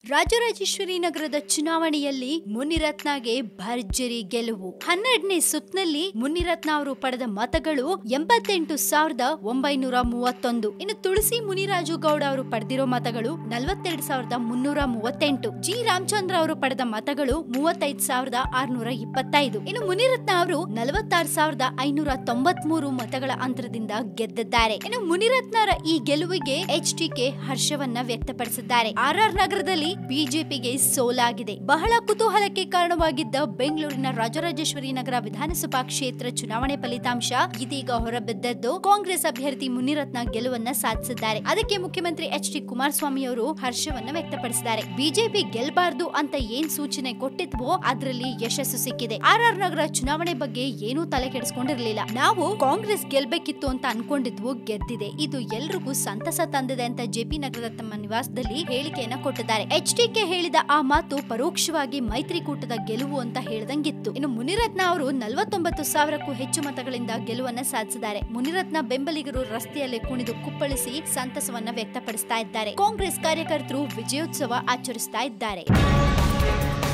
ರಾಜರಾಜೇಶ್ವರಿ ನಗರದ ಚುನಾವಣೆಯಲ್ಲಿ ಮುನಿರತ್ನಗೆ ಭರ್ಜರಿ ಗೆಲುವು ಹನ್ನೆರಡನೇ ಸುತ್ತಿನಲ್ಲಿ ಮುನಿರತ್ನ ಅವರು ಪಡೆದ ಮತಗಳು ಎಂಬತ್ತೆಂಟು ಸಾವಿರದ ಒಂಬೈನೂರ ಮೂವತ್ತೊಂದು ಇನ್ನು ತುಳಸಿ ಮುನಿರಾಜು ಗೌಡ ಅವರು ಪಡೆದಿರೋ ಮತಗಳು ನಲವತ್ತೆರಡು ಸಾವಿರದ ಮುನ್ನೂರ ಮೂವತ್ತೆಂಟು ಜಿ ರಾಮಚಂದ್ರ ಅವರು ಪಡೆದ ಮತಗಳು ಮೂವತ್ತೈದು ಸಾವಿರದ ಆರ್ನೂರ ಇಪ್ಪತ್ತೈದು ಇನ್ನು ಮುನಿರತ್ನ ಅವರು ನಲವತ್ತಾರು ಸಾವಿರದ ಐನೂರ ತೊಂಬತ್ಮೂರು ಮತಗಳ ಅಂತರದಿಂದ ಗೆದ್ದಿದ್ದಾರೆ ಇನ್ನು ಮುನಿರತ್ನರ ಈ ಗೆಲುವಿಗೆ ಎಚ್ ಕೆ ಹರ್ಷವನ್ನ ವ್ಯಕ್ತಪಡಿಸಿದ್ದಾರೆ ಆರ್ ಆರ್ ನಗರದಲ್ಲಿ ಬಿಜೆಪಿಗೆ ಸೋಲಾಗಿದೆ ಬಹಳ ಕುತೂಹಲಕ್ಕೆ ಕಾರಣವಾಗಿದ್ದ ಬೆಂಗಳೂರಿನ ರಾಜರಾಜೇಶ್ವರಿ ನಗರ ವಿಧಾನಸಭಾ ಕ್ಷೇತ್ರ ಚುನಾವಣೆ ಫಲಿತಾಂಶ ಇದೀಗ ಹೊರಬಿದ್ದದ್ದು ಕಾಂಗ್ರೆಸ್ ಅಭ್ಯರ್ಥಿ ಮುನಿರತ್ನ ಗೆಲುವನ್ನ ಸಾಧಿಸಿದ್ದಾರೆ ಅದಕ್ಕೆ ಮುಖ್ಯಮಂತ್ರಿ ಎಚ್ ಡಿ ಕುಮಾರಸ್ವಾಮಿ ಅವರು ಹರ್ಷವನ್ನ ವ್ಯಕ್ತಪಡಿಸಿದ್ದಾರೆ ಬಿಜೆಪಿ ಗೆಲ್ಬಾರ್ದು ಅಂತ ಏನ್ ಸೂಚನೆ ಕೊಟ್ಟಿದ್ವೋ ಅದರಲ್ಲಿ ಯಶಸ್ಸು ಸಿಕ್ಕಿದೆ ಆರ್ ಆರ್ ನಗರ ಚುನಾವಣೆ ಬಗ್ಗೆ ಏನೂ ತಲೆ ಕೆಡಿಸ್ಕೊಂಡಿರ್ಲಿಲ್ಲ ನಾವು ಕಾಂಗ್ರೆಸ್ ಗೆಲ್ಬೇಕಿತ್ತು ಅಂತ ಅನ್ಕೊಂಡಿದ್ವು ಗೆದ್ದಿದೆ ಇದು ಎಲ್ರಿಗೂ ಸಂತಸ ತಂದಿದೆ ಅಂತ ಜೆಪಿ ನಗರದ ತಮ್ಮ ನಿವಾಸದಲ್ಲಿ ಹೇಳಿಕೆಯನ್ನ ಕೊಟ್ಟಿದ್ದಾರೆ ಎಚ್ ಕೆ ಹೇಳಿದ ಆ ಮಾತು ಪರೋಕ್ಷವಾಗಿ ಮೈತ್ರಿಕೂಟದ ಗೆಲುವು ಅಂತ ಹೇಳ್ದಂಗಿತ್ತು ಇನ್ನು ಮುನಿರತ್ನ ಅವರು ನಲವತ್ತೊಂಬತ್ತು ಸಾವಿರಕ್ಕೂ ಹೆಚ್ಚು ಮತಗಳಿಂದ ಗೆಲುವನ್ನ ಸಾಧಿಸಿದ್ದಾರೆ ಮುನಿರತ್ನ ಬೆಂಬಲಿಗರು ರಸ್ತೆಯಲ್ಲಿ ಕುಣಿದು ಕುಪ್ಪಳಿಸಿ ಸಂತಸವನ್ನ ವ್ಯಕ್ತಪಡಿಸ್ತಾ ಇದ್ದಾರೆ ಕಾಂಗ್ರೆಸ್ ಕಾರ್ಯಕರ್ತರು ವಿಜಯೋತ್ಸವ ಆಚರಿಸ್ತಾ ಇದ್ದಾರೆ